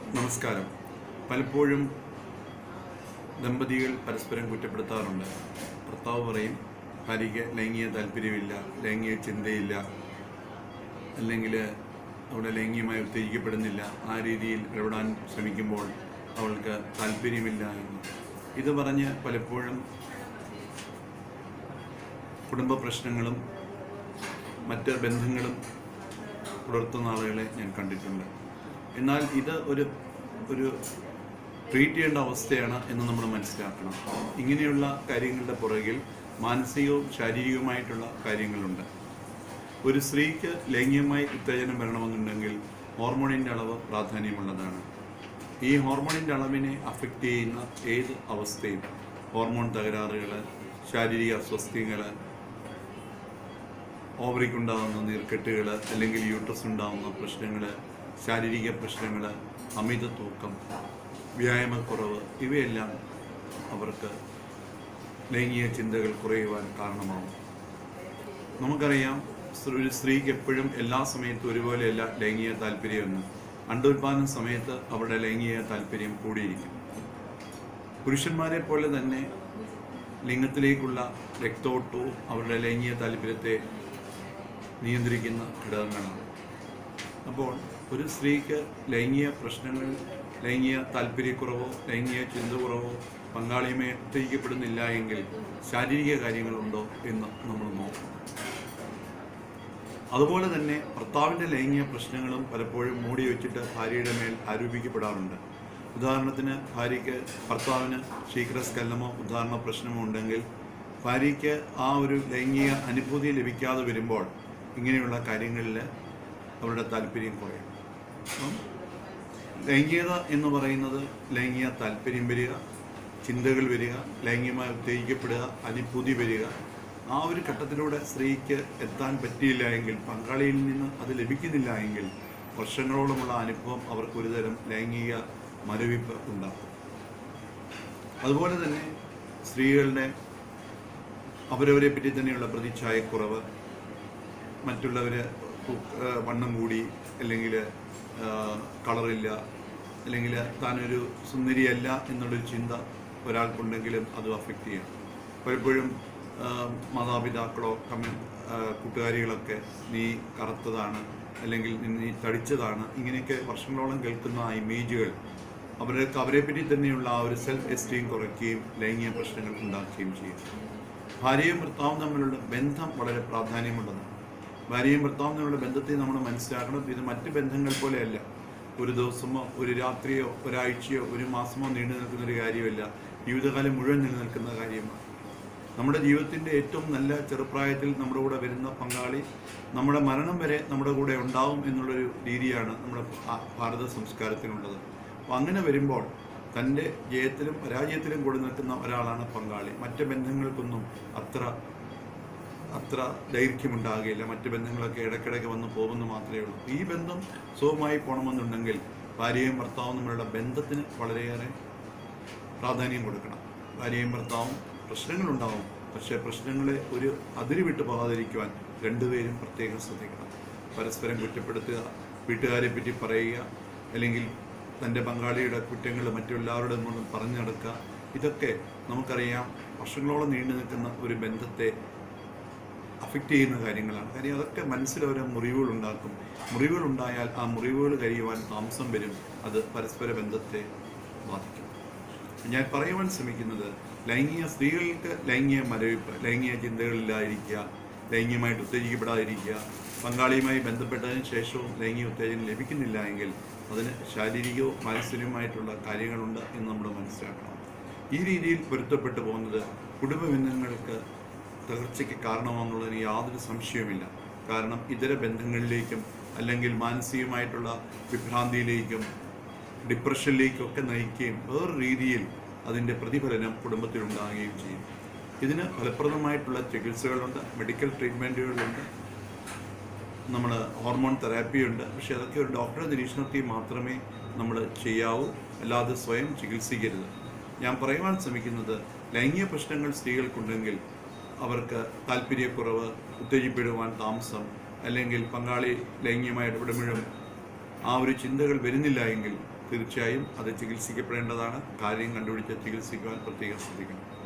നമസ്കാരം പലപ്പോഴും ദമ്പതികൾ പരസ്പരം കുറ്റപ്പെടുത്താറുണ്ട് ഭർത്താവ് പറയും ഭാര്യയ്ക്ക് ലൈംഗിക താല്പര്യമില്ല ലൈംഗിക ചിന്തയില്ല അല്ലെങ്കിൽ അവിടെ ലൈംഗികമായി ഉത്തേജിക്കപ്പെടുന്നില്ല ആ രീതിയിൽ ഇടപെടാൻ ശ്രമിക്കുമ്പോൾ അവൾക്ക് താല്പര്യമില്ല എന്ന് ഇത് പറഞ്ഞ് പലപ്പോഴും കുടുംബ പ്രശ്നങ്ങളും മറ്റ് ബന്ധങ്ങളും പുലർത്തുന്ന ആളുകളെ ഞാൻ കണ്ടിട്ടുണ്ട് എന്നാൽ ഇത് ഒരു ഒരു ട്രീറ്റ് ചെയ്യേണ്ട അവസ്ഥയാണ് എന്ന് നമ്മൾ മനസ്സിലാക്കണം ഇങ്ങനെയുള്ള കാര്യങ്ങളുടെ പുറകിൽ മാനസികവും ശാരീരികവുമായിട്ടുള്ള കാര്യങ്ങളുണ്ട് ഒരു സ്ത്രീക്ക് ലൈംഗികമായി ഉത്തേജനം വരണമെന്നുണ്ടെങ്കിൽ ഹോർമോണിൻ്റെ അളവ് പ്രാധാന്യമുള്ളതാണ് ഈ ഹോർമോണിൻ്റെ അളവിനെ അഫക്റ്റ് ചെയ്യുന്ന ഏത് അവസ്ഥയും ഹോർമോൺ തകരാറുകൾ ശാരീരിക അസ്വസ്ഥ്യങ്ങൾ ഓവറിക്കുണ്ടാകുന്ന നീർക്കെട്ടുകൾ അല്ലെങ്കിൽ യൂട്രസ് ഉണ്ടാകുന്ന പ്രശ്നങ്ങൾ ശാരീരിക പ്രശ്നങ്ങൾ അമിത തൂക്കം വ്യായാമക്കുറവ് ഇവയെല്ലാം അവർക്ക് ലൈംഗിക ചിന്തകൾ കുറയുവാൻ കാരണമാവും നമുക്കറിയാം സ്ത്രീ- ഒരു സ്ത്രീക്ക് എപ്പോഴും എല്ലാ സമയത്തും ഒരുപോലെയല്ല ലൈംഗിക താല്പര്യമെന്ന് അണ്ടോൽപാദന സമയത്ത് അവരുടെ ലൈംഗിക താല്പര്യം കൂടിയിരിക്കും പുരുഷന്മാരെ പോലെ തന്നെ ലിംഗത്തിലേക്കുള്ള രക്തോട്ടവും അവരുടെ ലൈംഗിക താല്പര്യത്തെ നിയന്ത്രിക്കുന്ന ഘടകങ്ങളാണ് അപ്പോൾ ഒരു സ്ത്രീക്ക് ലൈംഗിക പ്രശ്നങ്ങൾ ലൈംഗിക താല്പര്യക്കുറവോ ലൈംഗിക ചിന്ത കുറവോ പങ്കാളിയുമേ ഉത്തേജിക്കപ്പെടുന്നില്ല എങ്കിൽ ശാരീരിക കാര്യങ്ങളുണ്ടോ എന്ന് നമ്മൾ നോക്കണം അതുപോലെ തന്നെ ഭർത്താവിൻ്റെ ലൈംഗിക പ്രശ്നങ്ങളും പലപ്പോഴും മൂടി വെച്ചിട്ട് ഭാര്യയുടെ മേൽ ആരോപിക്കപ്പെടാറുണ്ട് ഉദാഹരണത്തിന് ഭാര്യയ്ക്ക് ഭർത്താവിന് ശീഘ്രസ്ഖലനമോ ഉദാഹരണ പ്രശ്നമോ ഉണ്ടെങ്കിൽ ഭാര്യയ്ക്ക് ആ ഒരു ലൈംഗിക അനുഭൂതി ലഭിക്കാതെ വരുമ്പോൾ ഇങ്ങനെയുള്ള കാര്യങ്ങളിൽ അവരുടെ താല്പര്യം കുറയും അപ്പം ലൈംഗികത എന്ന് പറയുന്നത് ലൈംഗിക താല്പര്യം വരിക ചിന്തകൾ വരിക ലൈംഗികമായി ഉത്തേജിക്കപ്പെടുക അനുഭൂതി വരിക ആ ഒരു ഘട്ടത്തിലൂടെ സ്ത്രീക്ക് എത്താൻ പറ്റിയില്ല എങ്കിൽ പങ്കാളിയിൽ നിന്ന് അത് ലഭിക്കുന്നില്ല എങ്കിൽ വർഷങ്ങളോളമുള്ള അനുഭവം അവർക്ക് ഒരുതരം ലൈംഗിക മരവിപ്പ് ഉണ്ടാക്കും അതുപോലെ തന്നെ സ്ത്രീകളുടെ അവരവരെ പറ്റി തന്നെയുള്ള പ്രതിച്ഛായക്കുറവ് മറ്റുള്ളവർ വണ്ണം കൂടി അല്ലെങ്കിൽ കളറില്ല അല്ലെങ്കിൽ താനൊരു സുന്ദരിയല്ല എന്നുള്ളൊരു ചിന്ത ഒരാൾക്കുണ്ടെങ്കിലും അത് അഫക്റ്റ് ചെയ്യാം പലപ്പോഴും ആ, മാതാപിതാക്കളോ കമ്മ്യൂ ആ, കൂട്ടുകാരികളൊക്കെ നീ കറുത്തതാണ് അല്ലെങ്കിൽ നീ തടിച്ചതാണ് ഇങ്ങനെയൊക്കെ വർഷങ്ങളോളം കേൾക്കുന്ന ആ ഇമേജുകൾ അവർക്ക് അവരെ പറ്റി തന്നെയുള്ള ആ ഒരു സെൽഫ് എസ്റ്റീം കുറയ്ക്കുകയും ലൈംഗിക പ്രശ്നങ്ങൾ ഉണ്ടാക്കുകയും ചെയ്യും ഭാര്യയും ഭർത്താവും തമ്മിലുള്ള ബന്ധം വളരെ പ്രാധാന്യമുള്ളതാണ് ഭാര്യയും ഭർത്താവും തമ്മിലുള്ള ബന്ധത്തെ നമ്മൾ മനസ്സിലാക്കണം ഇത് മറ്റ് ബന്ധങ്ങൾ പോലെയല്ല ഒരു ദിവസമോ ഒരു രാത്രിയോ ഒരാഴ്ചയോ ഒരു മാസമോ നീണ്ടു നിൽക്കുന്ന ഒരു കാര്യമല്ല ജീവിതകാലം മുഴുവൻ നിലനിൽക്കുന്ന കാര്യമാണ് നമ്മുടെ ജീവിതത്തിൻ്റെ ഏറ്റവും നല്ല ചെറുപ്രായത്തിൽ നമ്മുടെ കൂടെ വരുന്ന പങ്കാളി നമ്മുടെ മരണം വരെ നമ്മുടെ കൂടെ ഉണ്ടാവും എന്നുള്ളൊരു രീതിയാണ് നമ്മുടെ ഭാ- ഭാരത സംസ്കാരത്തിനുള്ളത് അപ്പോൾ അങ്ങനെ വരുമ്പോൾ തൻ്റെ ജയത്തിലും പരാജയത്തിലും കൂടെ നിൽക്കുന്ന ഒരാളാണ് പങ്കാളി മറ്റ് ബന്ധങ്ങൾക്കൊന്നും അത്ര അത്ര ദൈർഘ്യമുണ്ടാകുകയില്ല മറ്റ് ബന്ധങ്ങളൊക്കെ ഇടയ്ക്കിടയ്ക്ക് വന്ന് പോകുന്നു മാത്രമേ ഉള്ളൂ ഈ ബന്ധം സുഖമായി പോകണമെന്നുണ്ടെങ്കിൽ ഭാര്യയും ഭർത്താവും തമ്മിലുള്ള ബന്ധത്തിന് വളരെയേറെ പ്രാധാന്യം കൊടുക്കണം ഭാര്യയും ഭർത്താവും പ്രശ്നങ്ങളുണ്ടാവും പക്ഷേ പ്രശ്നങ്ങളെ ഒരു അതിര് വിട്ടു പോകാതിരിക്കുവാൻ രണ്ടുപേരും പ്രത്യേകം ശ്രദ്ധിക്കണം പരസ്പരം കുറ്റപ്പെടുത്തുക വീട്ടുകാരെ പറ്റി പറയുക അല്ലെങ്കിൽ തൻ്റെ പങ്കാളിയുടെ കുറ്റങ്ങൾ മറ്റെല്ലാവരുടെ മുന്നിൽ പറഞ്ഞു നടക്കുക ഇതൊക്കെ നമുക്കറിയാം വർഷങ്ങളോളം നീണ്ടു നിൽക്കുന്ന ഒരു ബന്ധത്തെ അഫക്റ്റ് ചെയ്യുന്ന കാര്യങ്ങളാണ് കാര്യം അതൊക്കെ മനസ്സിൽ ഓരോ മുറിവുകൾ ഉണ്ടാക്കും മുറിവുകൾ ഉണ്ടായാൽ ആ മുറിവുകൾ കഴിയുവാൻ താമസം വരും അത് പരസ്പര ബന്ധത്തെ ബാധിക്കും ഞാൻ പറയുവാൻ ശ്രമിക്കുന്നത് ലൈംഗിക സ്ത്രീകൾക്ക് ലൈംഗിക മരവിപ്പ് ലൈംഗിക ചിന്തകളില്ലാതിരിക്കുക ലൈംഗികമായിട്ട് ഉത്തേജിക്കപ്പെടാതിരിക്കുക പങ്കാളിയുമായി ബന്ധപ്പെട്ടതിന് ശേഷവും ലൈംഗിക ഉത്തേജനം ലഭിക്കുന്നില്ല എങ്കിൽ അതിന് ശാരീരികവും മാനസികവുമായിട്ടുള്ള കാര്യങ്ങളുണ്ട് എന്ന് നമ്മൾ മനസ്സിലാക്കണം ഈ രീതിയിൽ പൊരുത്തപ്പെട്ടു പോകുന്നത് കുടുംബ ബന്ധങ്ങൾക്ക് തകർച്ചയ്ക്ക് കാരണമാണെന്നുള്ളതിന് യാതൊരു സംശയവുമില്ല കാരണം ഇതര ബന്ധങ്ങളിലേക്കും അല്ലെങ്കിൽ മാനസികമായിട്ടുള്ള വിഭ്രാന്തിയിലേക്കും ഡിപ്രഷനിലേക്കും ഒക്കെ നയിക്കുകയും വേറെ രീതിയിൽ അതിൻ്റെ പ്രതിഫലനം കുടുംബത്തിലുണ്ടാകുകയും ചെയ്യും ഇതിന് ഫലപ്രദമായിട്ടുള്ള ചികിത്സകളുണ്ട് മെഡിക്കൽ ട്രീറ്റ്മെൻറ്റുകളുണ്ട് നമ്മൾ ഹോർമോൺ തെറാപ്പിയുണ്ട് പക്ഷെ അതൊക്കെ ഒരു ഡോക്ടറുടെ നിരീക്ഷണത്തിൽ മാത്രമേ നമ്മൾ ചെയ്യാവൂ അല്ലാതെ സ്വയം ചികിത്സിക്കരുത് ഞാൻ പറയുവാൻ ശ്രമിക്കുന്നത് ലൈംഗിക പ്രശ്നങ്ങൾ സ്ത്രീകൾക്കുണ്ടെങ്കിൽ അവർക്ക് താല്പര്യക്കുറവ് ഉത്തേജിപ്പെടുവാൻ താമസം അല്ലെങ്കിൽ പങ്കാളി ലൈംഗികമായി ഇടപെടുമ്പോഴും ആ ഒരു ചിന്തകൾ വരുന്നില്ല എങ്കിൽ തീർച്ചയായും അത് ചികിത്സിക്കപ്പെടേണ്ടതാണ് കാര്യം കണ്ടുപിടിച്ച് ചികിത്സിക്കുവാൻ പ്രത്യേകം ശ്രദ്ധിക്കണം